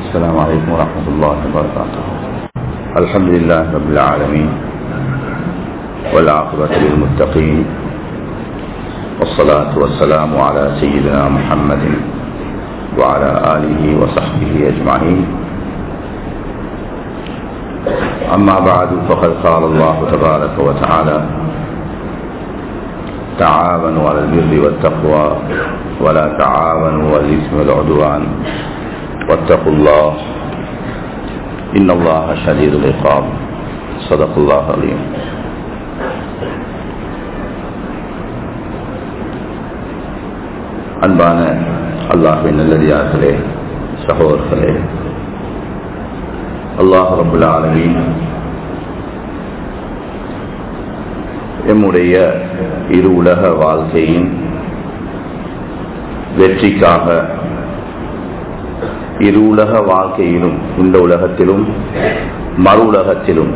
السلام عليكم ورحمة الله وبركاته الحمد لله رب العالمين والعاقبة للمتقين والصلاة والسلام على سيدنا محمد وعلى آله وصحبه أجمعين أما بعد فقد قال الله تبارك وتعالى تعاونوا على البر والتقوى ولا تعاونوا على الإثم والعدوان واتقوا الله إن الله شديد العقاب صدق الله العظيم அன்பான அல்லாஹின் நல்லடியார்களே சகோதரர்களே அல்லாஹ் ரபுல் ஆலமீன் எம்முடைய இரு உலக வாழ்க்கையின் வெற்றிக்காக இரு உலக வாழ்க்கையிலும் இந்த உலகத்திலும் மறு உலகத்திலும்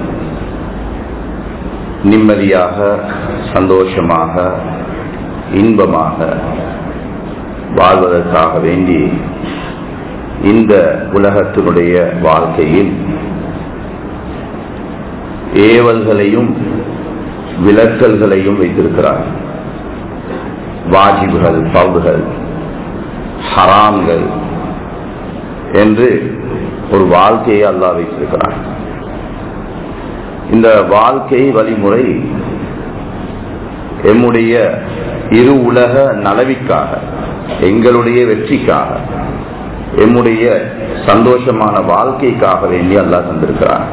நிம்மதியாக சந்தோஷமாக இன்பமாக வாழ்வதற்காக வேண்டி இந்த உலகத்தினுடைய வாழ்க்கையில் ஏவல்களையும் விலக்கல்களையும் வைத்திருக்கிறார் வாஜிபுகள் பவுகள் ஹராம்கள் என்று ஒரு வாழ்க்கையை அல்லா வைத்திருக்கிறார் இந்த வாழ்க்கை வழிமுறை எம்முடைய இரு உலக நலவிற்காக எங்களுடைய வெற்றிக்காக எம்முடைய சந்தோஷமான வாழ்க்கைக்காக வேண்டி அல்லா தந்திருக்கிறார்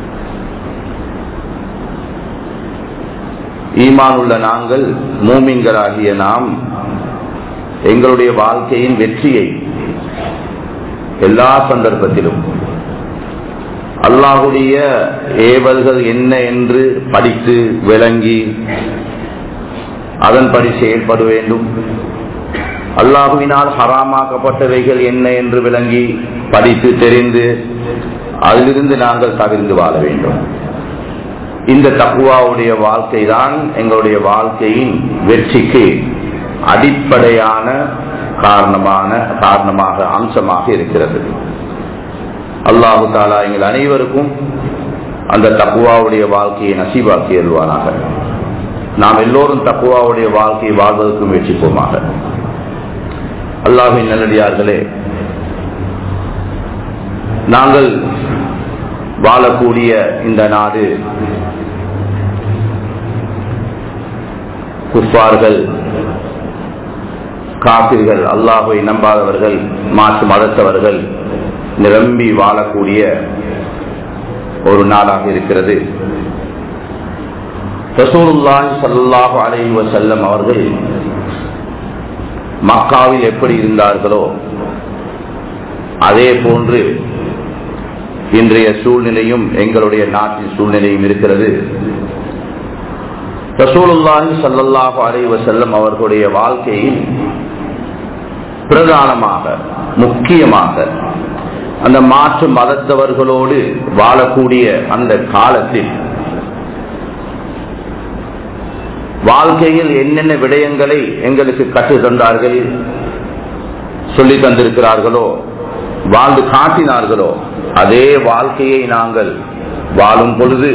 ஈமான் உள்ள நாங்கள் மூமின்களாகிய நாம் எங்களுடைய வாழ்க்கையின் வெற்றியை எல்லா சந்தர்ப்பத்திலும் அல்லாஹுடைய ஏவல்கள் என்ன என்று படித்து விளங்கி அதன்படி செயல்பட வேண்டும் அல்லாஹுவினால் ஹராமாக்கப்பட்டவைகள் என்ன என்று விளங்கி படித்து தெரிந்து அதிலிருந்து நாங்கள் தவிர்ந்து வாழ வேண்டும் இந்த தக்குவாவுடைய வாழ்க்கை தான் எங்களுடைய வாழ்க்கையின் வெற்றிக்கு அடிப்படையான காரணமான காரணமாக அம்சமாக இருக்கிறது அல்லாஹு தாலா எங்கள் அனைவருக்கும் அந்த தக்குவாவுடைய வாழ்க்கையை நசீபாக்கி எழுவானாக நாம் எல்லோரும் தக்குவாவுடைய வாழ்க்கையை வாழ்வதற்கு முயற்சிப்போமாக அல்லாஹின் நல்லடியார்களே நாங்கள் வாழக்கூடிய இந்த நாடு குப்பார்கள் காப்பிர்கள் அல்லாஹை நம்பாதவர்கள் மாற்று மதத்தவர்கள் நிரம்பி வாழக்கூடிய ஒரு நாடாக இருக்கிறது ரசூலுல்லாஹி சல்லாஹு அலைஹி வசல்லம் அவர்கள் மக்காவில் எப்படி இருந்தார்களோ அதே போன்று இன்றைய சூழ்நிலையும் எங்களுடைய நாட்டின் சூழ்நிலையும் இருக்கிறது ரசூலுல்லாஹி சல்லாஹு அலைஹி வசல்லம் அவர்களுடைய வாழ்க்கையில் பிரதானமாக முக்கியமாக அந்த மாற்று மதத்தவர்களோடு வாழக்கூடிய அந்த காலத்தில் வாழ்க்கையில் என்னென்ன விடயங்களை எங்களுக்கு கற்று தந்தார்கள் சொல்லி தந்திருக்கிறார்களோ வாழ்ந்து காட்டினார்களோ அதே வாழ்க்கையை நாங்கள் வாழும் பொழுது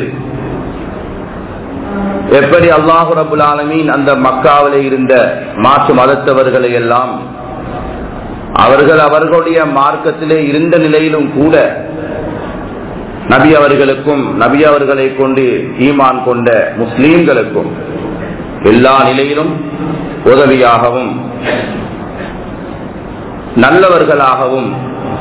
எப்படி அல்லாஹு ரபுல் ஆலமீன் அந்த மக்காவிலே இருந்த மாற்று மதத்தவர்களை எல்லாம் அவர்கள் அவர்களுடைய மார்க்கத்திலே இருந்த நிலையிலும் கூட நபி அவர்களுக்கும் நபி அவர்களை கொண்டு ஈமான் கொண்ட முஸ்லீம்களுக்கும் எல்லா நிலையிலும் உதவியாகவும் நல்லவர்களாகவும்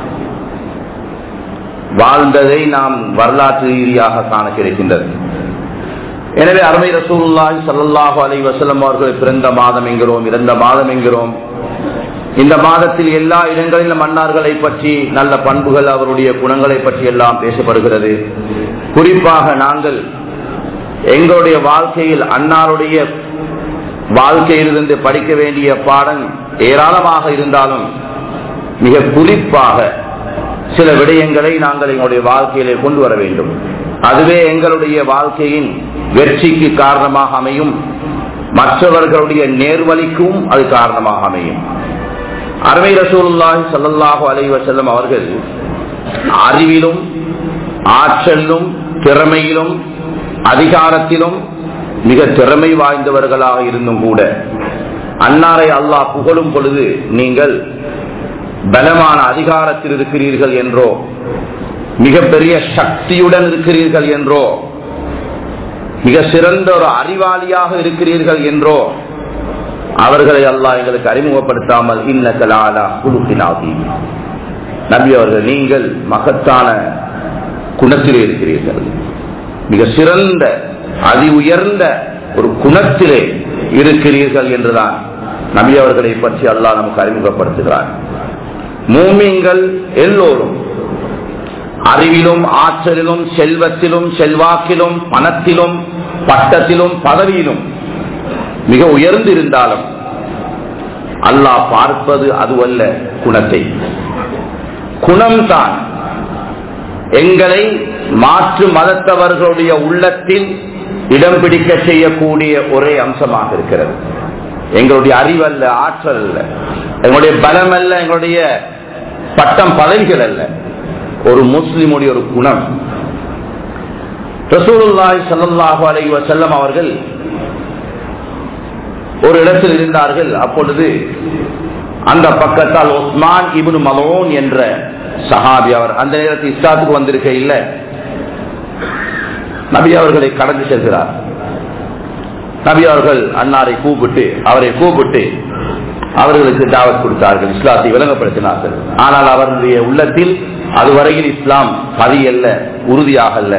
வாழ்ந்ததை நாம் வரலாற்று ரீதியாக காண கிடைக்கின்றது எனவே அருமை ரசூல்லாய் சல்லாஹூ அலி வசலம் அவர்கள் பிறந்த மாதம் என்கிறோம் இறந்த மாதம் என்கிறோம் இந்த மாதத்தில் எல்லா இடங்களிலும் மன்னார்களை பற்றி நல்ல பண்புகள் அவருடைய குணங்களை பற்றி எல்லாம் பேசப்படுகிறது குறிப்பாக நாங்கள் எங்களுடைய வாழ்க்கையில் அன்னாருடைய வாழ்க்கையிலிருந்து படிக்க வேண்டிய பாடம் ஏராளமாக இருந்தாலும் மிக குறிப்பாக சில விடயங்களை நாங்கள் எங்களுடைய வாழ்க்கையிலே கொண்டு வர வேண்டும் அதுவே எங்களுடைய வாழ்க்கையின் வெற்றிக்கு காரணமாக அமையும் மற்றவர்களுடைய நேர்வழிக்கும் அது காரணமாக அமையும் அருமை ரசூலுல்லாஹி ஸல்லல்லாஹு அலைஹி வஸல்லம் அவர்கள் அறிவிலும் ஆற்றலும் திறமையிலும் அதிகாரத்திலும் மிக திறமை வாய்ந்தவர்களாக இருந்தும் கூட அன்னாரை அல்லாஹ் புகழும் பொழுது நீங்கள் பலமான அதிகாரத்தில் இருக்கிறீர்கள் என்றோ மிகப்பெரிய சக்தியுடன் இருக்கிறீர்கள் என்றோ மிக சிறந்த ஒரு அறிவாளியாக இருக்கிறீர்கள் என்றோ அவர்களை அல்லாஹ் எங்களுக்கு அறிமுகப்படுத்தாமல் இன்னக்கலாலா குழுக்கினாகி நபி அவர்கள் நீங்கள் மகத்தான குணத்திலே இருக்கிறீர்கள் மிக சிறந்த அதி உயர்ந்த ஒரு குணத்திலே இருக்கிறீர்கள் என்றுதான் நபி அவர்களை பற்றி அல்லாஹ் நமக்கு அறிமுகப்படுத்துகிறார் மூமிங்கள் எல்லோரும் அறிவிலும் ஆற்றலிலும் செல்வத்திலும் செல்வாக்கிலும் பணத்திலும் பட்டத்திலும் பதவியிலும் மிக உயர்ந்து இருந்தாலும் அல்லாஹ் பார்ப்பது அதுவல்ல குணத்தை குணம்தான் எங்களை மாற்று மதத்தவர்களுடைய உள்ளத்தில் இடம் பிடிக்க செய்யக்கூடிய ஒரே அம்சமாக இருக்கிறது எங்களுடைய அறிவல்ல ஆற்றல் அல்ல எங்களுடைய பலம் அல்ல எங்களுடைய பட்டம் பதவிகள் அல்ல ஒரு முஸ்லிமுடைய ஒரு குணம் ரசூலுல்லாய் சல்லாஹு அலை வசல்லம் அவர்கள் ஒரு இடத்தில் இருந்தார்கள் அப்பொழுது அந்த பக்கத்தால் ஒஸ்மான் இபுன் மலோன் என்ற சஹாபி அவர் அந்த நேரத்தில் இஸ்லாத்துக்கு வந்திருக்க இல்லை நபி அவர்களை கடந்து செல்கிறார் நபி அவர்கள் அன்னாரை கூப்பிட்டு அவரை கூப்பிட்டு அவர்களுக்கு தாவத் கொடுத்தார்கள் இஸ்லாத்தை விளங்கப்படுத்தினார்கள் ஆனால் அவருடைய உள்ளத்தில் அதுவரையில் இஸ்லாம் பதியல்ல உறுதியாக அல்ல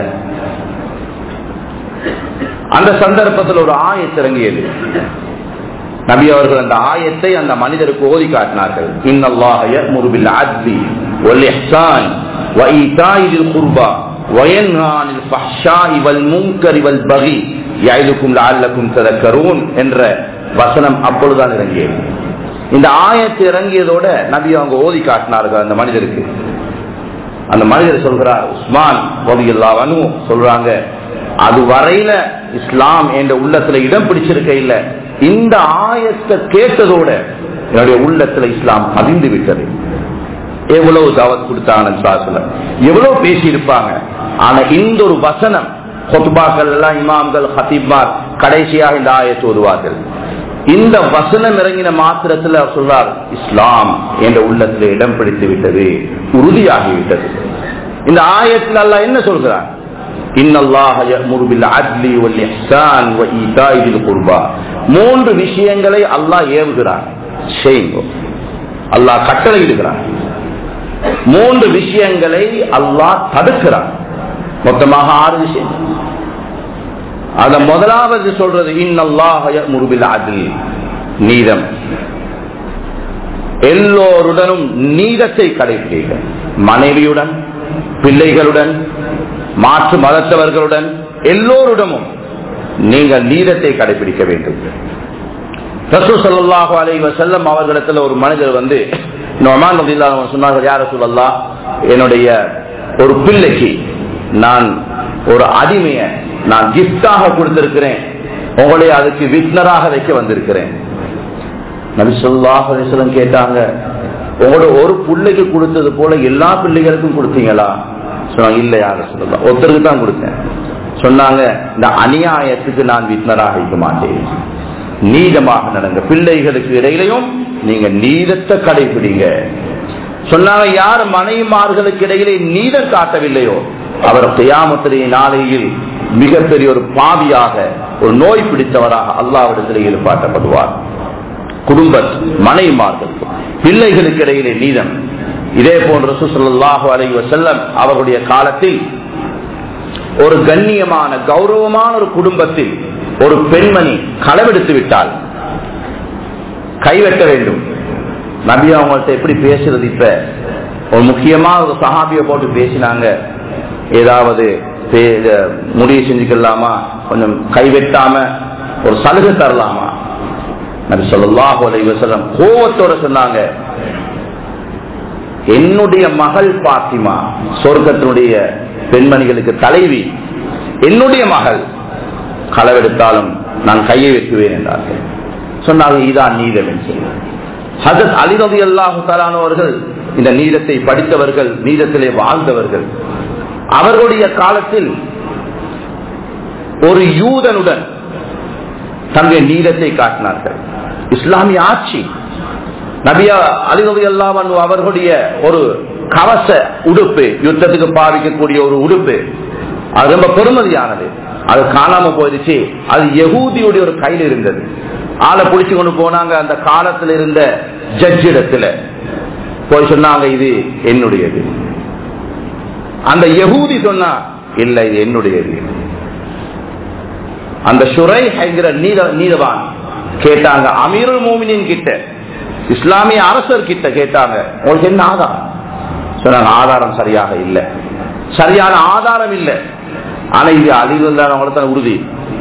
அந்த சந்தர்ப்பத்தில் ஒரு ஆயத்திறங்கியது நபி அவர்கள் அந்த ஆயத்தை அந்த மனிதருக்கு ஓதி காட்டினார்கள் இன்னல்லாஹ யஅ்முரு பில் அத்லி வல் இஹ்சான் வ ஈதாஇ தில் குர்பா வ யன்ஹா அனில் ஃபஹ்ஷாஇ வல் முன்கரி வல் பகி யஇதுக்கும் லஅல்லக்கும் ததக்கரூன் என்ற வசனம் அப்பொழுதுதான் இறங்கியது இந்த ஆயத்து இறங்கியதோட நபி அவங்க ஓதி காட்டினார்கள் அந்த மனிதருக்கு அந்த மனிதர் சொல்கிறார் உஸ்மான் ரலியல்லாஹு சொல்றாங்க அது வரையில இஸ்லாம் என்ற உள்ளத்துல இடம் பிடிச்சிருக்க இல்ல இந்த ஆயத்தை கேட்டதோட என்னுடைய உள்ளத்துல இஸ்லாம் பதிந்து விட்டது எவ்வளவு தாவத் கொடுத்தாங்க சாசல எவ்வளவு பேசி இருப்பாங்க ஆனா இந்த ஒரு வசனம் கொத்துபாக்கள் எல்லாம் இமாம்கள் ஹத்தீப்மார் கடைசியாக இந்த ஆயத்தை ஓதுவார்கள் இந்த வசனம் இறங்கின மாத்திரத்தில் அவர் சொல்றார் இஸ்லாம் என்ற உள்ளத்தில் இடம் பிடித்து விட்டது உறுதியாகிவிட்டது இந்த ஆயத்தில் அல்ல என்ன சொல்கிறார் மூன்று விஷயங்களை அல்லாஹ் ஏவுகிறார் செய்யுங்க அல்லாஹ் கட்டளை இடுகிறார் மூன்று விஷயங்களை அல்லாஹ் தடுக்கிறார் மொத்தமாக ஆறு விஷயம் அத முதலாவது சொல்றது இன்னல்லாஹய முருபில் அதில் நீதம் எல்லோருடனும் நீதத்தை கடைபிடிக்க மனைவியுடன் பிள்ளைகளுடன் மாற்று மதத்தவர்களுடன் எல்லோருடனும் நீங்கள் நீதத்தை கடைபிடிக்க வேண்டும் ரசூ சல்லாஹு அலை வசல்லம் அவர்களிடத்துல ஒரு மனிதர் வந்து நொமான் சொன்னார்கள் யார சொல்லல்லா என்னுடைய ஒரு பிள்ளைக்கு நான் ஒரு அடிமைய நான் கிஃப்டாக கொடுத்திருக்கிறேன் உங்களை அதுக்கு விட்னராக வைக்க வந்திருக்கிறேன் நபி சொல்லாஹ் அலிஸ்லம் கேட்டாங்க உங்களோட ஒரு பிள்ளைக்கு கொடுத்தது போல எல்லா பிள்ளைகளுக்கும் கொடுத்தீங்களா சொன்னாங்க இல்ல யார சொல்லலாம் ஒருத்தருக்கு தான் கொடுத்தேன் சொன்னாங்க இந்த அநியாயத்துக்கு நான் விட்னராக வைக்க மாட்டேன் நீதமாக நடங்க பிள்ளைகளுக்கு இடையிலையும் நீங்க நீதத்தை கடைபிடிங்க சொன்னாங்க யார் மனைவிமார்களுக்கு இடையிலே நீதம் காட்டவில்லையோ அவர் தியாமத்திலே நாளையில் மிகப்பெரிய ஒரு பாவியாக ஒரு நோய் பிடித்தவராக அல்லாவிடத்திலே ஈடுபாட்டப்படுவார் குடும்ப மனைவிமார்கள் பிள்ளைகளுக்கு இடையிலே நீதம் இதே போன்ற சுசல்லாஹு அலை செல்லம் அவர்களுடைய காலத்தில் ஒரு கண்ணியமான கௌரவமான ஒரு குடும்பத்தில் ஒரு பெண்மணி களவெடுத்து விட்டால் கைவெட்ட வேண்டும் நபி அவங்கள்ட்ட எப்படி பேசுறது இப்ப ஒரு முக்கியமா ஒரு சஹாபிய போட்டு பேசினாங்க ஏதாவது முடிவு செஞ்சுக்கலாமா கொஞ்சம் கைவெட்டாம ஒரு சலுகை தரலாமா நபி சொல்லாஹு அலைவசலம் கோவத்தோட சொன்னாங்க என்னுடைய மகள் பாத்திமா சொர்க்கத்தினுடைய பெண்மணிகளுக்கு தலைவி என்னுடைய மகள் களவெடுத்தாலும் நான் கையை வெட்டுவேன் என்றார்கள் சொன்னார்கள் இதான் நீதம் என்று ஹசத் அலிரதி அல்லாஹு தலானவர்கள் இந்த நீதத்தை படித்தவர்கள் நீதத்திலே வாழ்ந்தவர்கள் அவர்களுடைய காலத்தில் ஒரு யூதனுடன் தன்னுடைய நீதத்தை காட்டினார்கள் இஸ்லாமிய ஆட்சி நபியா அலிநபி அல்லாவன் அவர்களுடைய ஒரு கவச உடுப்பு யுத்தத்துக்கு பாவிக்கக்கூடிய ஒரு உடுப்பு அது ரொம்ப பெருமதியானது அது காணாம போயிடுச்சு அது யகூதியுடைய ஒரு கையில் இருந்தது ஆளை பிடிச்சு கொண்டு போனாங்க அந்த காலத்தில் இருந்த ஜட்ஜிடத்துல போய் சொன்னாங்க இது என்னுடையது அந்த யகூதி சொன்னா இல்ல இது என்னுடையது அந்த சுரை என்கிற நீத நீதவான் கேட்டாங்க அமீருல் மோமினின் கிட்ட இஸ்லாமிய அரசர் கிட்ட கேட்டாங்க உங்களுக்கு என்ன ஆதாரம் சொன்னாங்க ஆதாரம் சரியாக இல்லை சரியான ஆதாரம் இல்லை ஆனா இது அழிவுதான் உறுதி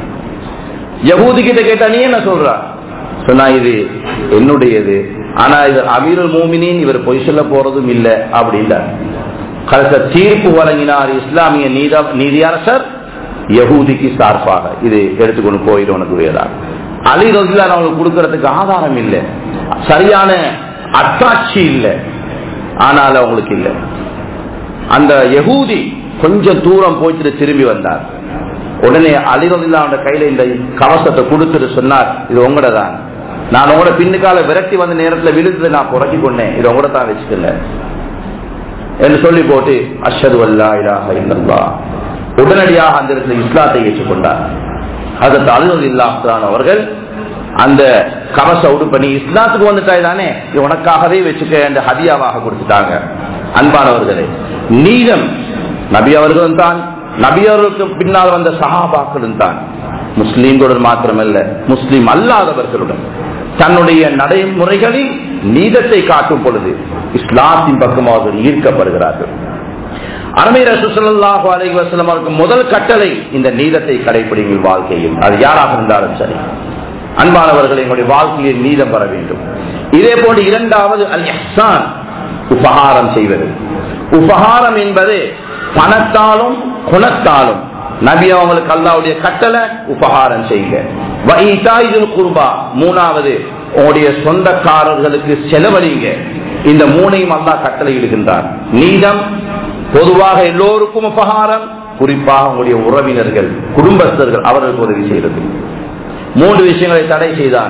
யகூதி கிட்ட கேட்டா நீ என்ன சொல்ற சொன்னா இது என்னுடையது ஆனா இது அமீருல் மோமினின் இவர் பொய் சொல்ல போறதும் இல்லை அப்படின்ல கலச தீர்ப்பு வழங்கினார் இஸ்லாமிய நீத நீதியரசர் யகூதிக்கு சார்பாக இது எடுத்துக்கொண்டு போயிடும் உனக்கு வேறா அலி ரஜிலான் அவங்களுக்கு கொடுக்கறதுக்கு ஆதாரம் இல்லை சரியான அத்தாட்சி இல்லை ஆனால் அவங்களுக்கு இல்லை அந்த யகூதி கொஞ்சம் தூரம் போயிட்டு திரும்பி வந்தார் உடனே அலிரதில்லாவோட கையில இந்த கவசத்தை கொடுத்துட்டு சொன்னார் இது உங்களோட தான் நான் உங்களோட பின்னுக்கால விரட்டி வந்த நேரத்தில் விழுந்து நான் புரட்டி கொண்டேன் இது உங்களோட தான் வச்சுக்கல என்று சொல்லி போட்டு அஷது அல்லா இலாக இல்லல்லா உடனடியாக அந்த இடத்துல இஸ்லாத்தை ஏற்றுக்கொண்டார் அதற்கு அலுவல் இல்லாதான் அவர்கள் அந்த கவச உடுப்ப நீ இஸ்லாத்துக்கு வந்துட்டாய் தானே இது உனக்காகவே வச்சுக்க என்று ஹதியாவாக கொடுத்துட்டாங்க அன்பானவர்களே நீதம் நபி அவர்களும் தான் நபி அவர்களுக்கு பின்னால் வந்த சகாபாக்களும் தான் முஸ்லீம்களுடன் மாத்திரமல்ல முஸ்லீம் அல்லாதவர்களுடன் தன்னுடைய நடைமுறைகளில் நீதத்தை காட்டும் பொழுது இஸ்லாத்தின் பக்கம் அவர்கள் ஈர்க்கப்படுகிறார்கள் அருமை ரசூசல்லாஹு அலைஹி வஸல்லம் அவருக்கு முதல் கட்டளை இந்த நீதத்தை கடைபிடிங்கள் வாழ்க்கையில் அது யாராக இருந்தாலும் சரி அன்பானவர்கள் எங்களுடைய வாழ்க்கையில் நீதம் பெற வேண்டும் இதே போன்று இரண்டாவது அல் இஹ்சான் உபகாரம் செய்வது உபகாரம் என்பது பணத்தாலும் குணத்தாலும் நபி அவங்களுக்கு அல்லாவுடைய கட்டளை உபகாரம் செய்யுங்க குருபா மூணாவது உங்களுடைய சொந்தக்காரர்களுக்கு செலவழிங்க இந்த மூணையும் அல்லா கட்டளை இடுகின்றார் நீதம் பொதுவாக எல்லோருக்கும் உபகாரம் குறிப்பாக உங்களுடைய உறவினர்கள் குடும்பஸ்தர்கள் அவர்களுக்கு உதவி செய்கிறது மூன்று விஷயங்களை தடை செய்தான்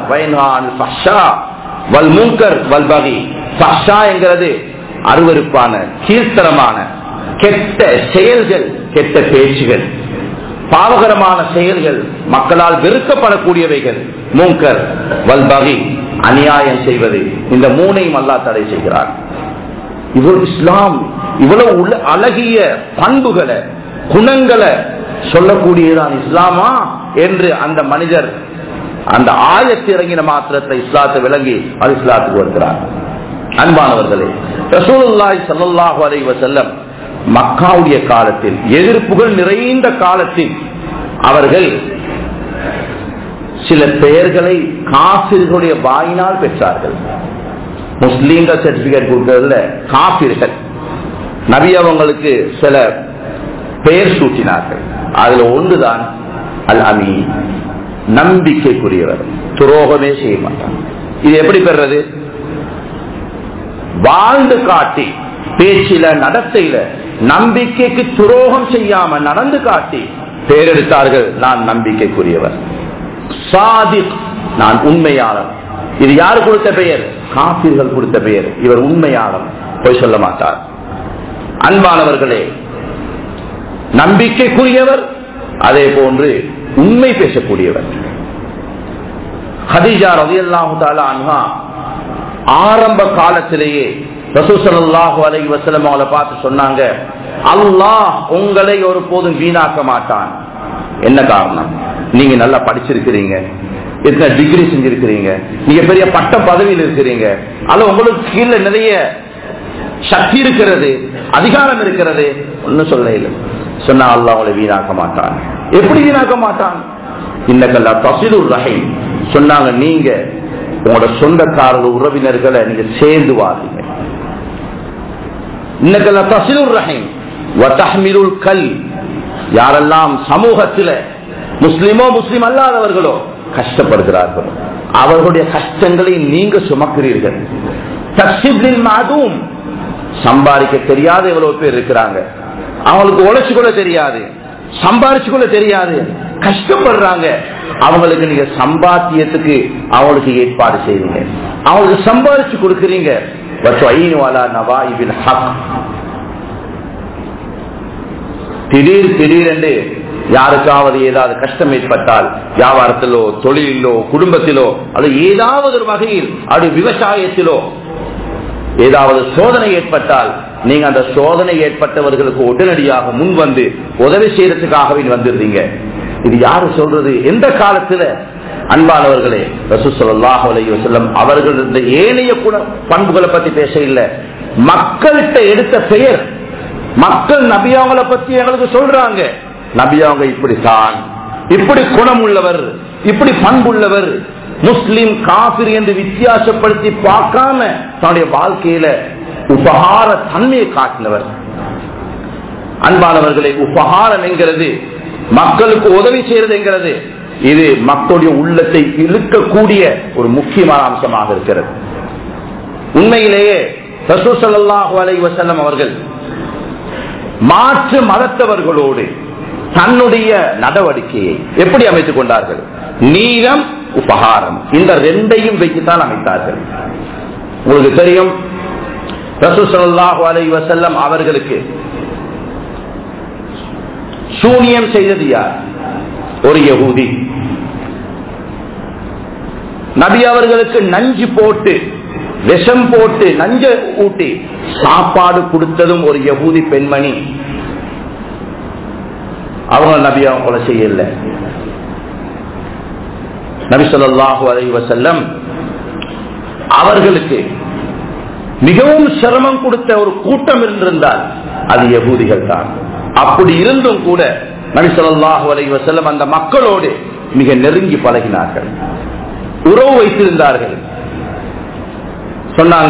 வல் மூங்கர் வல் பகி ஃபஷா என்கிறது அருவருப்பான கீழ்த்தரமான கெட்ட செயல்கள் கெட்ட பேச்சுகள் பாவகரமான செயல்கள் மக்களால் வெறுக்கப்படக்கூடியவைகள் மூங்கர் வல்பகி அநியாயம் செய்வது இந்த மூனையும் அல்லா தடை செய்கிறார் இவ்வளவு இஸ்லாம் இவ்வளவு உள்ள அழகிய பண்புகளை குணங்களை சொல்லக்கூடியதான் இஸ்லாமா என்று அந்த மனிதர் அந்த ஆயத்து இறங்கின மாத்திரத்தை இஸ்லாத்தை விளங்கி அது இஸ்லாத்துக்கு வருகிறார் அன்பானவர்களே ரசூலுல்லாய் சல்லாஹூ அலை வசல்லம் மக்காவுடைய காலத்தில் எதிர்ப்புகள் நிறைந்த காலத்தில் அவர்கள் சில பெயர்களை காசிர்களுடைய வாயினால் பெற்றார்கள் முஸ்லீம்கள் சர்டிபிகேட் கொடுக்கறதுல காபிர்கள் நபி அவங்களுக்கு சில பெயர் சூட்டினார்கள் அதுல ஒன்றுதான் அல் அமி நம்பிக்கைக்குரியவர் துரோகமே செய்ய மாட்டார் இது எப்படி பெறது வாழ்ந்து காட்டி பேச்சில நடத்தையில நம்பிக்கைக்கு துரோகம் செய்யாம நடந்து காட்டி பேரெடுத்தார்கள் நான் நம்பிக்கைக்குரியவர் சாதிக் நான் உண்மையாளர் இது யாரு கொடுத்த பெயர் காப்பீர்கள் கொடுத்த பெயர் இவர் உண்மையாளர் போய் சொல்ல மாட்டார் அன்பானவர்களே நம்பிக்கைக்குரியவர் அதே போன்று உண்மை பேசக்கூடியவர் ஹதீஜா ரவி அல்லாஹு அன்ஹா ஆரம்ப காலத்திலேயே ரசூசல்லாஹு அலை வசலம் அவளை பார்த்து சொன்னாங்க அல்லாஹ் உங்களை ஒரு போதும் வீணாக்க மாட்டான் என்ன காரணம் நீங்க நல்லா படிச்சிருக்கிறீங்க எத்தனை டிகிரி செஞ்சிருக்கிறீங்க நீங்க பெரிய பட்ட பதவியில் இருக்கிறீங்க அல்ல உங்களுக்கு கீழே நிறைய சக்தி இருக்கிறது அதிகாரம் இருக்கிறது ஒன்னும் சொல்ல இல்லை சொன்னா அல்லா அவளை வீணாக்க மாட்டான் எப்படி வீணாக்க மாட்டான் இன்னக்கல்லா தசிலுர் ரஹீம் சொன்னாங்க நீங்க உங்களோட சொந்தக்காரர்கள் உறவினர்களை நீங்க சேர்ந்து வாருங்க இன்னக்கல்லா தசிலுர் ரஹீம் வதஹ்மிலுல் கல் யாரெல்லாம் சமூகத்தில் முஸ்லிமோ முஸ்லிம் அல்லாதவர்களோ கஷ்டப்படுகிறார்களோ அவர்களுடைய கஷ்டங்களை நீங்க சுமக்கிறீர்கள் தப்சிபில் மாதும் சம்பாதிக்க தெரியாத எவ்வளவு பேர் இருக்கிறாங்க அவங்களுக்கு உழைச்சு கூட தெரியாது சம்பாரிச்சு கூட தெரியாது கஷ்டப்படுறாங்க அவங்களுக்கு நீங்க சம்பாத்தியத்துக்கு அவங்களுக்கு ஏற்பாடு செய்வீங்க அவங்களுக்கு சம்பாதிச்சு கொடுக்குறீங்க திடீர் திடீரென்று யாருக்காவது ஏதாவது கஷ்டம் ஏற்பட்டால் வியாபாரத்திலோ தொழிலிலோ குடும்பத்திலோ அது ஏதாவது ஒரு வகையில் அது விவசாயத்திலோ ஏதாவது சோதனை ஏற்பட்டால் நீங்க அந்த சோதனை ஏற்பட்டவர்களுக்கு உடனடியாக முன் வந்து உதவி செய்யறதுக்காகவே வந்துருந்தீங்க இது யாரு சொல்றது எந்த காலத்துல அன்பானவர்களே ரசூசல்லாஹ் செல்லம் அவர்கள் இந்த ஏனைய குண பண்புகளை பத்தி பேச இல்லை மக்கள்கிட்ட எடுத்த பெயர் மக்கள் நபியாவங்களை பத்தி எங்களுக்கு சொல்றாங்க நபியாவங்க இப்படித்தான் இப்படி குணம் உள்ளவர் இப்படி பண்புள்ளவர் முஸ்லிம் காபிர் என்று வித்தியாசப்படுத்தி பார்க்காம தன்னுடைய வாழ்க்கையில உபகார தன்மையை காட்டினவர் அன்பானவர்களை உபகாரம் என்கிறது மக்களுக்கு உதவி செய்யறது என்கிறது இது மக்களுடைய உள்ளத்தை இழுக்கக்கூடிய ஒரு முக்கியமான அம்சமாக இருக்கிறது உண்மையிலேயே ரசூசல்லாஹு அலை வசல்லம் அவர்கள் மாற்று மதத்தவர்களோடு தன்னுடைய நடவடிக்கையை எப்படி அமைத்துக் கொண்டார்கள் நீளம் உபகாரம் இந்த ரெண்டையும் வைத்துத்தான் அமைத்தார்கள் உங்களுக்கு தெரியும் ரசூசல்லாஹு அலை வசல்லம் அவர்களுக்கு சூனியம் செய்தது யார் ஒரு யகூதி நபி அவர்களுக்கு நஞ்சு போட்டு விஷம் போட்டு நஞ்ச ஊட்டி சாப்பாடு கொடுத்ததும் ஒரு யகூதி பெண்மணி அவங்க நபி அவங்க கொலை செய்யல நபி சொல்லாஹு அலை வசல்லம் அவர்களுக்கு மிகவும் சிரமம் கொடுத்த ஒரு கூட்டம் இருந்திருந்தால் அது யகூதிகள் தான் அப்படி இருந்தும் கூட நபி சொல்லாஹு அலை வசல்லம் அந்த மக்களோடு மிக நெருங்கி பழகினார்கள் உறவு வைத்திருந்தார்கள் சொன்னாங்க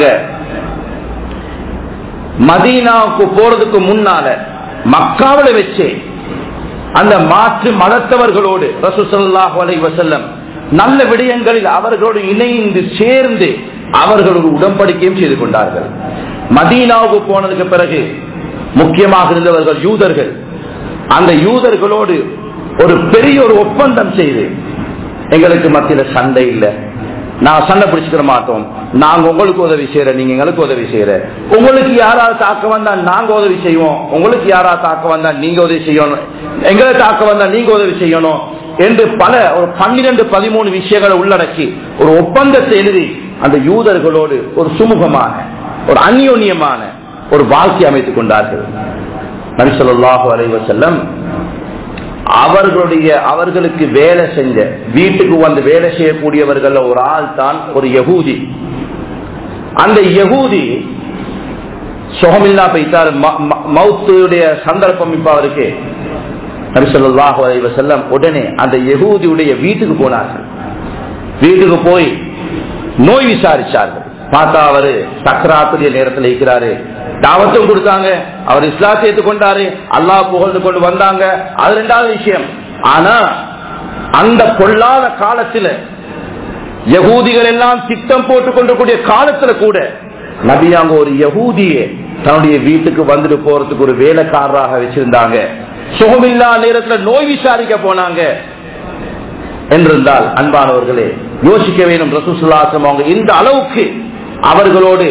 மதீனாவுக்கு போறதுக்கு முன்னால மக்காவில வச்சு அந்த மாற்று மதத்தவர்களோடு ரசூசல்லாஹு அலை வசல்லம் நல்ல விடயங்களில் அவர்களோடு இணைந்து சேர்ந்து அவர்களோடு உடன்படிக்கையும் செய்து கொண்டார்கள் மதீனாவுக்கு போனதுக்கு பிறகு முக்கியமாக இருந்தவர்கள் யூதர்கள் அந்த யூதர்களோடு ஒரு பெரிய ஒரு ஒப்பந்தம் செய்து எங்களுக்கு மத்தியில சண்டை இல்லை நான் சண்டை பிடிச்சுக்கிற மாட்டோம் நாங்க உங்களுக்கு உதவி செய்யற நீங்க எங்களுக்கு உதவி செய்யற உங்களுக்கு யாராவது தாக்க வந்தா நாங்க உதவி செய்வோம் உங்களுக்கு யாராவது தாக்க வந்தா நீங்க உதவி செய்யணும் எங்களை தாக்க வந்தா நீங்க உதவி செய்யணும் என்று பல ஒரு பன்னிரண்டு பதிமூணு விஷயங்களை உள்ளடக்கி ஒரு ஒப்பந்தத்தை எழுதி அந்த யூதர்களோடு ஒரு சுமூகமான ஒரு அந்யோன்யமான ஒரு வாழ்க்கை அமைத்துக் கொண்டார்கள் நரிசல்லாஹு அலைவ செல்லம் அவர்களுடைய அவர்களுக்கு வேலை செஞ்ச வீட்டுக்கு வந்து வேலை செய்யக்கூடியவர்கள் ஒரு ஆள் தான் ஒரு யகூதி அந்த யகூதி சுகமில்லா போய்த்தார் மௌத்துடைய சந்தர்ப்பம் இப்ப அவருக்கு நரிசல்லாஹு அலைவ செல்லம் உடனே அந்த யகூதியுடைய வீட்டுக்கு போனார்கள் வீட்டுக்கு போய் நோய் விசாரிச்சார்கள் பார்த்தா அவரு சக்கராத்துடைய நேரத்தில் இருக்கிறாரு தாவத்தும் கொடுத்தாங்க அவர் இஸ்லாத்தை ஏற்றுக்கொண்டாரு அல்லாஹ் புகழ்ந்து கொண்டு வந்தாங்க அது ரெண்டாவது விஷயம் ஆனா அந்த பொல்லாத காலத்துல யகூதிகள் எல்லாம் திட்டம் போட்டுக் கொண்டிருக்கூடிய காலத்துல கூட நபியாங்க ஒரு யகூதியை தன்னுடைய வீட்டுக்கு வந்துட்டு போறதுக்கு ஒரு வேலைக்காரராக வச்சிருந்தாங்க சுகமில்லா நேரத்துல நோய் விசாரிக்க போனாங்க என்றிருந்தால் அன்பானவர்களே யோசிக்க வேண்டும் ரசூசுல்லாசம் அவங்க இந்த அளவுக்கு அவர்களோடு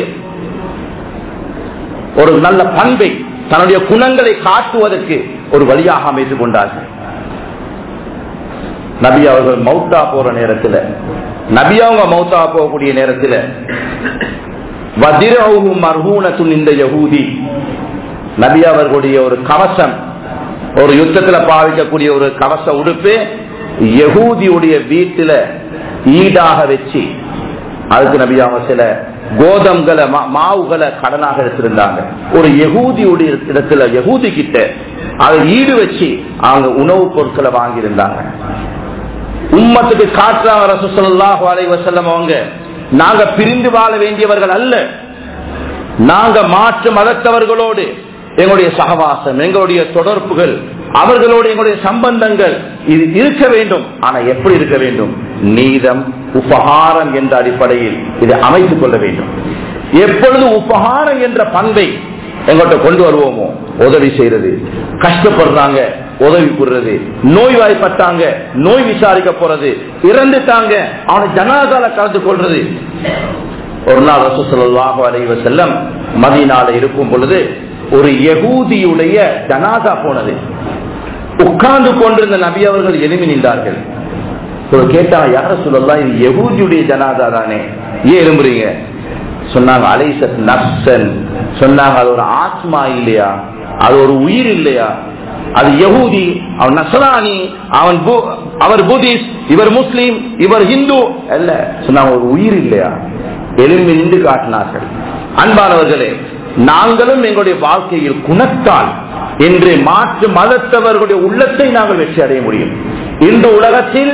ஒரு நல்ல பண்பை தன்னுடைய குணங்களை காட்டுவதற்கு ஒரு வழியாக அமைத்துக் கொண்டார்கள் நபி அவர்கள் மௌத்தா போற நேரத்தில் நபி அவங்க மௌத்தா போகக்கூடிய நேரத்தில் மர்ஹூனத்துன் இந்த யகூதி நபி அவர்களுடைய ஒரு கவசம் ஒரு யுத்தத்துல பாவிக்கக்கூடிய ஒரு கவச உடுப்பு யகூதியுடைய வீட்டுல ஈடாக வச்சு அதுக்கு நபி அவங்க சில கோதம்களை மாவுகளை கடனாக எடுத்திருந்தாங்க ஒரு யகூதியுடைய இடத்துல யகூதி கிட்ட அதை ஈடு வச்சு அவங்க உணவுப் பொருட்களை வாங்கியிருந்தாங்க உம்மத்துக்கு காட்டுறாங்க ரசூசல்லாஹு அலைஹி வஸல்லம் அவங்க நாங்க பிரிந்து வாழ வேண்டியவர்கள் அல்ல நாங்க மாற்று மதத்தவர்களோடு எங்களுடைய சகவாசம் எங்களுடைய தொடர்புகள் அவர்களோடு எங்களுடைய சம்பந்தங்கள் இது இருக்க வேண்டும் ஆனா எப்படி இருக்க வேண்டும் நீதம் உபகாரம் என்ற அடிப்படையில் இதை அமைத்துக் கொள்ள வேண்டும் எப்பொழுது உபகாரம் என்ற பண்பை எங்கள்கிட்ட கொண்டு வருவோமோ உதவி செய்யறது கஷ்டப்படுறாங்க உதவி புடுறது நோய்வாய்ப்பட்டாங்க நோய் விசாரிக்க போறது இறந்துட்டாங்க அவனை ஜனாதால கலந்து கொள்றது ஒரு நாள் ரசூசல்லாஹு அலைவ செல்லம் மதியனால இருக்கும் பொழுது ஒரு யகூதியுடைய ஜனாதா போனது உட்கார்ந்து கொண்டிருந்த நபி அவர்கள் எழுப்பி நின்றார்கள் ஒரு கேட்டாங்க யார சொல்லலாம் இது யகூதியுடைய ஜனாதா தானே ஏன் எழும்புறீங்க சொன்னாங்க அலைசத் நப்சன் சொன்னாங்க அது ஒரு ஆத்மா இல்லையா அது ஒரு உயிர் இல்லையா அது யகூதி அவன் நசராணி அவன் அவர் புத்திஸ்ட் இவர் முஸ்லீம் இவர் ஹிந்து அல்ல சொன்னாங்க ஒரு உயிர் இல்லையா எலும்பி நின்று காட்டினார்கள் அன்பானவர்களே நாங்களும் எங்களுடைய வாழ்க்கையில் குணத்தால் என்று மாற்று மதத்தவர்களுடைய உள்ளத்தை நாங்கள் வெற்றி அடைய முடியும் இந்த உலகத்தில்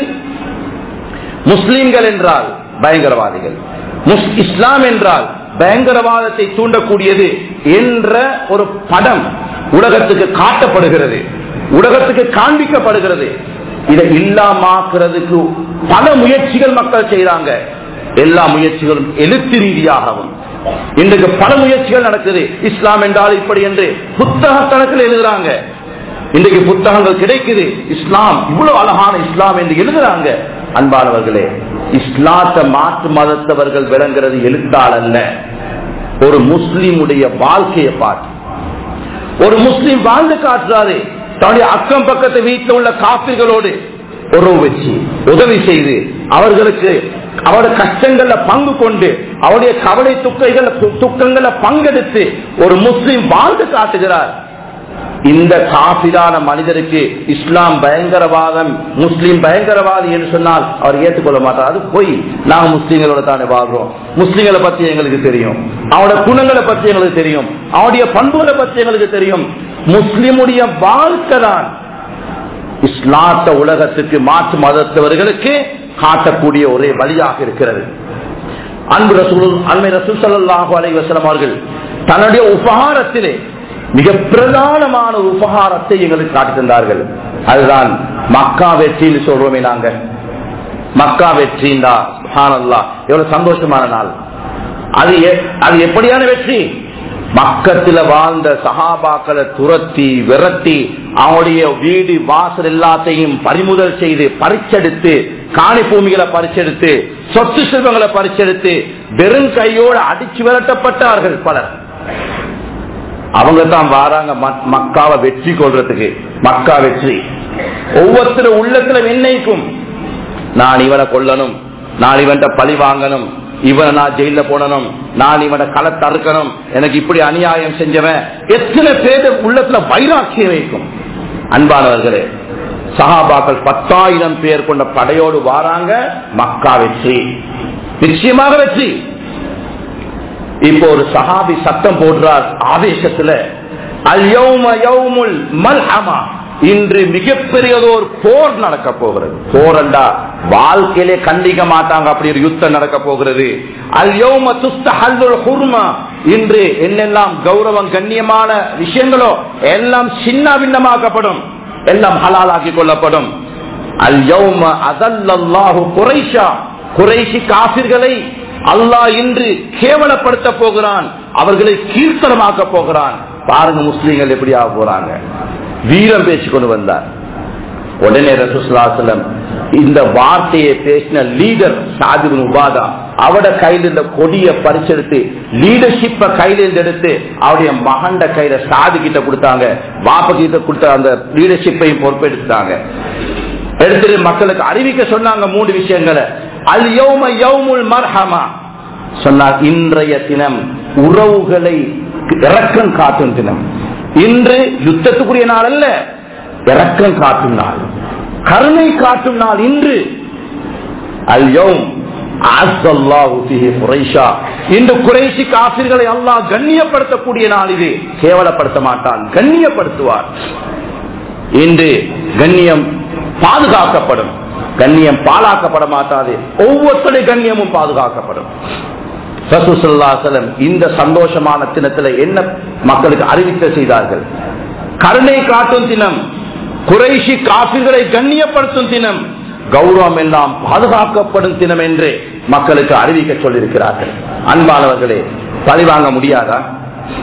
முஸ்லிம்கள் என்றால் பயங்கரவாதிகள் இஸ்லாம் என்றால் பயங்கரவாதத்தை தூண்டக்கூடியது என்ற ஒரு படம் உலகத்துக்கு காட்டப்படுகிறது உலகத்துக்கு காண்பிக்கப்படுகிறது இதை இல்லாமாக்குறதுக்கு பல முயற்சிகள் மக்கள் செய்யறாங்க எல்லா முயற்சிகளும் எழுத்து ரீதியாகவும் இன்றைக்கு பல முயற்சிகள் நடக்குது இஸ்லாம் என்றால் இப்படி என்று புத்தக கணக்கில் எழுதுறாங்க இன்றைக்கு புத்தகங்கள் கிடைக்குது இஸ்லாம் இவ்வளவு அழகான இஸ்லாம் என்று எழுதுறாங்க அன்பானவர்களே இஸ்லாத்தை மாற்று மதத்தவர்கள் விளங்குறது எழுத்தால் அல்ல ஒரு முஸ்லீமுடைய வாழ்க்கையை பார்த்து ஒரு முஸ்லீம் வாழ்ந்து காட்டுறாரு தன்னுடைய அக்கம் பக்கத்து வீட்டில் உள்ள காப்பிர்களோடு உறவு வச்சு உதவி செய்து அவர்களுக்கு அவருடைய கஷ்டங்கள்ல பங்கு கொண்டு அவருடைய கவலை துக்கைகள் துக்கங்கள்ல பங்கெடுத்து ஒரு முஸ்லீம் வாழ்ந்து காட்டுகிறார் இந்த காபிரான மனிதருக்கு இஸ்லாம் பயங்கரவாதம் முஸ்லீம் பயங்கரவாதி என்று சொன்னால் அவர் ஏற்றுக்கொள்ள மாட்டார் அது போய் நாங்க முஸ்லீம்களோட தானே வாழ்றோம் முஸ்லீம்களை பத்தி எங்களுக்கு தெரியும் அவருடைய குணங்களை பத்தி எங்களுக்கு தெரியும் அவருடைய பண்புகளை பத்தி எங்களுக்கு தெரியும் முஸ்லிமுடைய வாழ்க்கை தான் இஸ்லாத்த உலகத்துக்கு மாற்று மதத்தவர்களுக்கு காட்டக்கூடிய ஒரே வழியாக இருக்கிறது அன்பு ரசூல் அண்மை ரசூல் சல்லாஹூ அலை வசலம் அவர்கள் தன்னுடைய உபகாரத்திலே மிக பிரதானமான ஒரு உபகாரத்தை எங்களுக்கு காட்டி தந்தார்கள் அதுதான் மக்கா வெற்றின்னு சொல்றோமே நாங்க மக்கா வெற்றிண்டா எவ்வளவு சந்தோஷமான நாள் அது அது எப்படியான வெற்றி மக்கத்துல வாழ்ந்த சகாபாக்களை துரத்தி விரட்டி அவனுடைய வீடு வாசல் எல்லாத்தையும் பறிமுதல் செய்து பறிச்செடுத்து காணி பூமிகளை பறிச்செடுத்து சொத்து செல்வங்களை பறிச்செடுத்து வெறும் கையோடு அடிச்சு விரட்டப்பட்டார்கள் பலர் அவங்க தான் வாராங்க மக்காவை வெற்றி கொள்றதுக்கு மக்கா வெற்றி ஒவ்வொருத்தர உள்ளத்துல என்னைக்கும் நான் இவனை கொல்லணும் நான் இவன்கிட்ட பழி வாங்கணும் இவனை நான் ஜெயில போடணும் நான் இவனை களத்தை அறுக்கணும் எனக்கு இப்படி அநியாயம் செஞ்சவன் எத்தனை பேர் உள்ளத்துல வைராக்கியம் வைக்கும் அன்பானவர்களே சகாபாக்கள் பத்தாயிரம் பேர் கொண்ட படையோடு வாராங்க மக்கா வெற்றி நிச்சயமாக வெற்றி இப்போ ஒரு சஹாபி சத்தம் போடுறார் ஆவேசத்துல மல்ஹமா இன்று மிகப்பெரியதோர் போர் நடக்க போகிறது போரண்டா வாழ்க்கையிலே கண்டிக்க மாட்டாங்க அப்படி ஒரு யுத்தம் நடக்க போகிறது அல்யோம துஸ்தஹல்லுல் ஹுர்மா இன்று என்னெல்லாம் கௌரவம் கண்ணியமான விஷயங்களோ எல்லாம் சின்ன பின்னமாக்கப்படும் எல்லாம் ஹலாலாக்கி கொள்ளப்படும் அல்யோம அதல்லாஹு குறைஷா குறைஷி காசிர்களை அல்லாஹ் இன்று கேவலப்படுத்த போகிறான் அவர்களை கீர்த்தனமாக்க போகிறான் பாருங்க முஸ்லீம்கள் எப்படி ஆக போறாங்க வீரம் பேச்சு கொண்டு வந்தார் உடனே ரசூஸ்லாசலம் இந்த வார்த்தையை பேசின லீடர் சாதிபின் உபாதா அவட கையில் இந்த கொடிய பறிச்செடுத்து லீடர்ஷிப்ப கையில இருந்து எடுத்து அவருடைய மகண்ட கையில சாதி கிட்ட கொடுத்தாங்க வாப்ப கிட்ட கொடுத்த அந்த லீடர்ஷிப்பையும் பொறுப்பெடுத்தாங்க எடுத்துட்டு மக்களுக்கு அறிவிக்க சொன்னாங்க மூணு விஷயங்களை அல் யௌம யௌமுல் மர்ஹமா சொன்னார் இன்றைய தினம் உறவுகளை இறக்கம் காட்டும் தினம் இன்று யுத்தத்துக்குரிய நாள் அல்ல இறக்கம் காட்டும் நாள் கருணை காட்டும் நாள் இன்று அல் யௌம் இன்று குறைசி காசிர்களை அல்லாஹ் கண்ணியப்படுத்தக்கூடிய நாள் இது கேவலப்படுத்த மாட்டான் கண்ணியப்படுத்துவார் இன்று கண்ணியம் பாதுகாக்கப்படும் கண்ணியம் பாலாக்கப்பட மாட்டாது ஒவ்வொருத்தருடைய கண்ணியமும் பாதுகாக்கப்படும் இந்த சந்தோஷமான தினத்துல என்ன மக்களுக்கு அறிவிக்க செய்தார்கள் கருணை காட்டும் தினம் குறைசி காப்பிர்களை கண்ணியப்படுத்தும் தினம் கௌரவம் எல்லாம் பாதுகாக்கப்படும் தினம் என்று மக்களுக்கு அறிவிக்க சொல்லியிருக்கிறார்கள் அன்பானவர்களே பழி வாங்க முடியாதா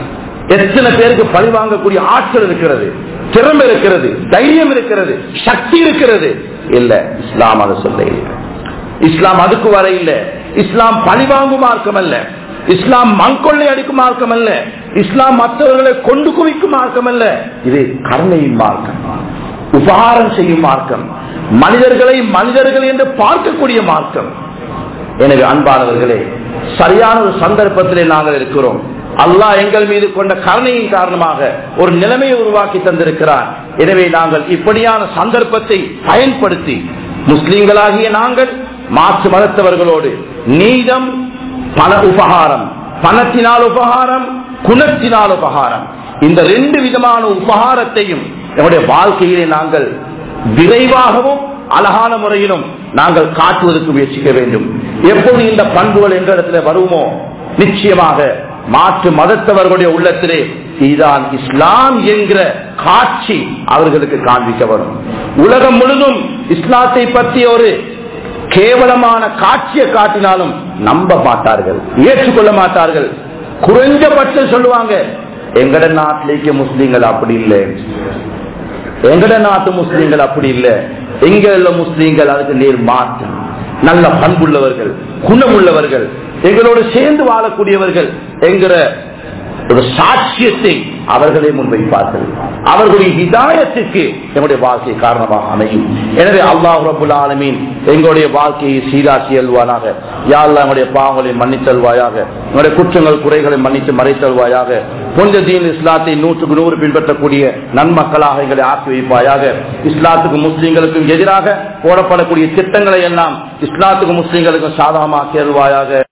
எத்தனை பேருக்கு பழி வாங்கக்கூடிய ஆற்றல் இருக்கிறது திறமை இருக்கிறது தைரியம் இருக்கிறது சக்தி இருக்கிறது இல்ல இஸ்லாம் அதை சொல்ல இல்லை இஸ்லாம் அதுக்கு வர இல்ல இஸ்லாம் பழி வாங்கும் மார்க்கம் அல்ல இஸ்லாம் மண்கொள்ளை அடிக்கும் மார்க்கம் அல்ல இஸ்லாம் மற்றவர்களை கொண்டு குவிக்கும் மார்க்கம் அல்ல இது கருணையின் மார்க்கம் உபகாரம் செய்யும் மார்க்கம் மனிதர்களை மனிதர்கள் என்று பார்க்கக்கூடிய மார்க்கம் எனவே அன்பானவர்களே சரியான ஒரு சந்தர்ப்பத்திலே நாங்கள் இருக்கிறோம் அல்லாஹ் எங்கள் மீது கொண்ட கருணையின் காரணமாக ஒரு நிலைமையை உருவாக்கி தந்திருக்கிறார் எனவே நாங்கள் இப்படியான சந்தர்ப்பத்தை பயன்படுத்தி முஸ்லிம்களாகிய நாங்கள் மாற்று மதத்தவர்களோடு நீதம் பண உபகாரம் பணத்தினால் உபகாரம் குணத்தினால் உபகாரம் இந்த ரெண்டு விதமான உபகாரத்தையும் நம்முடைய வாழ்க்கையிலே நாங்கள் விரைவாகவும் அழகான முறையிலும் நாங்கள் காட்டுவதற்கு முயற்சிக்க வேண்டும் எப்போது இந்த பண்புகள் எங்களிடத்தில் வருமோ நிச்சயமாக மாற்று மதத்தவர்களுடைய உள்ளத்திலே இதுதான் இஸ்லாம் என்கிற காட்சி அவர்களுக்கு காண்பிக்க வரும் உலகம் முழுதும் இஸ்லாத்தை பற்றிய ஒரு கேவலமான காட்சியை காட்டினாலும் நம்ப மாட்டார்கள் ஏற்றுக்கொள்ள மாட்டார்கள் குறைஞ்சபட்சம் சொல்லுவாங்க எங்கட நாட்டிலேக்கு முஸ்லீம்கள் அப்படி இல்லை எங்கட நாட்டு முஸ்லீம்கள் அப்படி இல்லை எங்க உள்ள முஸ்லீம்கள் அதுக்கு நேர் மாற்றம் நல்ல பண்புள்ளவர்கள் குணமுள்ளவர்கள் எங்களோடு சேர்ந்து வாழக்கூடியவர்கள் என்கிற ஒரு சாட்சியத்தை அவர்களே முன்வைப்பார்கள் அவர்களுடைய ஹிதாயத்துக்கு என்னுடைய வாழ்க்கை காரணமாக அமையும் எனவே அல்லாஹ் ரபுல் ஆலமீன் எங்களுடைய வாழ்க்கையை சீராசி அல்வானாக யாழ்லா எங்களுடைய பாவங்களை மன்னித்தல்வாயாக எங்களுடைய குற்றங்கள் குறைகளை மன்னித்து மறைத்தல்வாயாக புனித தீன் இஸ்லாத்தை நூற்றுக்கு நூறு பின்பற்றக்கூடிய நன்மக்களாக எங்களை ஆக்கி வைப்பாயாக இஸ்லாத்துக்கும் முஸ்லீம்களுக்கும் எதிராக போடப்படக்கூடிய திட்டங்களை எல்லாம் இஸ்லாத்துக்கும் முஸ்லீம்களுக்கும் சாதகமாக்கி அல்வாயாக